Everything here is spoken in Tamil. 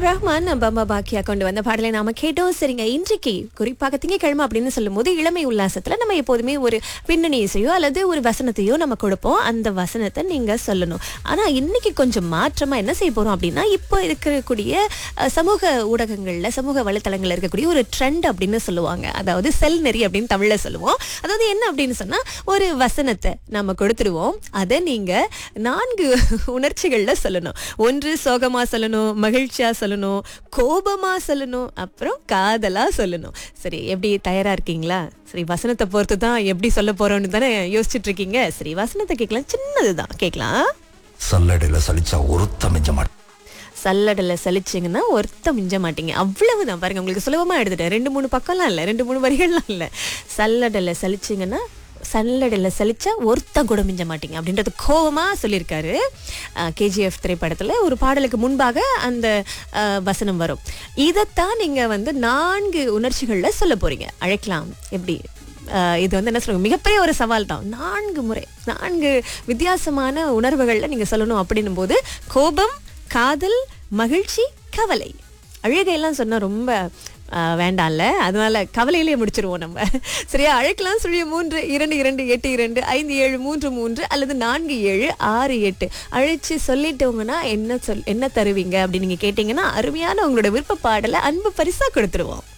ரஹ்மான் பம்பா பாக்கியா கொண்டு வந்த பாடலை நாம கேட்டோம் சரிங்க இன்றைக்கு குறிப்பாக திங்கக்கிழமை அப்படின்னு சொல்லும்போது இளமை உல்லாசத்துல நம்ம எப்போதுமே ஒரு பின்னணி இசையோ அல்லது ஒரு வசனத்தையோ நம்ம கொடுப்போம் அந்த வசனத்தை நீங்க சொல்லணும் ஆனா இன்னைக்கு கொஞ்சம் மாற்றமா என்ன செய்ய போறோம் அப்படின்னா இப்போ இருக்கக்கூடிய அஹ், சமூக ஊடகங்கள்ல சமூக வலைத்தளங்கள்ல இருக்கக்கூடிய ஒரு ட்ரெண்ட் அப்படின்னு சொல்லுவாங்க அதாவது செல் நெறி அப்படின்னு தமிழ்ல சொல்லுவோம் அதாவது என்ன அப்படின்னு சொன்னா ஒரு வசனத்தை நம்ம கொடுத்துருவோம் அதை நீங்க நான்கு உணர்ச்சிகள்ல சொல்லணும் ஒன்று சோகமா சொல்லணும் மகிழ்ச்சியா சொல்லணும் கோபமா சொல்லணும் அப்புறம் காதலா சொல்லணும் சரி எப்படி தயாரா இருக்கீங்களா சரி வசனத்தை பொறுத்து தான் எப்படி சொல்ல போறோம்னு தானே யோசிச்சுட்டு இருக்கீங்க சரி வசனத்தை கேட்கலாம் சின்னதுதான் கேட்கலாம் சல்லடையில சலிச்சா ஒருத்த மிஞ்ச மாட்டேன் சல்லடையில் சலிச்சிங்கன்னா ஒருத்த மிஞ்ச மாட்டீங்க அவ்வளவுதான் பாருங்க உங்களுக்கு சுலபமா எடுத்துட்டேன் ரெண்டு மூணு பக்கம்லாம் இல்லை ரெண்டு மூணு வரிகள்லாம் இல்லை சல்லடையில் சலிச்சிங்கன்னா சல்லடையில் சலிச்சா ஒருத்தன் கூட மிஞ்ச மாட்டீங்க அப்படின்றது கோவமா சொல்லியிருக்காரு கேஜிஎஃப் திரைப்படத்தில் ஒரு பாடலுக்கு முன்பாக அந்த அஹ், வசனம் வரும் இதைத்தான் நீங்க வந்து நான்கு உணர்ச்சிகளில் சொல்ல போறீங்க அழைக்கலாம் எப்படி அஹ், இது வந்து என்ன சொல்லுங்க மிகப்பெரிய ஒரு சவால் தான் நான்கு முறை நான்கு வித்தியாசமான உணர்வுகளில் நீங்க சொல்லணும் அப்படின்னும் போது கோபம் காதல் மகிழ்ச்சி கவலை அழுகையெல்லாம் சொன்னா ரொம்ப ஆஹ், வேண்டாம்ல அதனால கவலையிலே முடிச்சிருவோம் நம்ம சரியா அழைக்கலாம் சுழிய மூன்று இரண்டு இரண்டு எட்டு இரண்டு ஐந்து ஏழு மூன்று மூன்று அல்லது நான்கு ஏழு ஆறு எட்டு அழைச்சு சொல்லிட்டவங்கன்னா என்ன சொல் என்ன தருவீங்க அப்படின்னு நீங்க கேட்டீங்கன்னா அருமையான உங்களோட விருப்ப பாடலை அன்பு பரிசா கொடுத்துருவோம்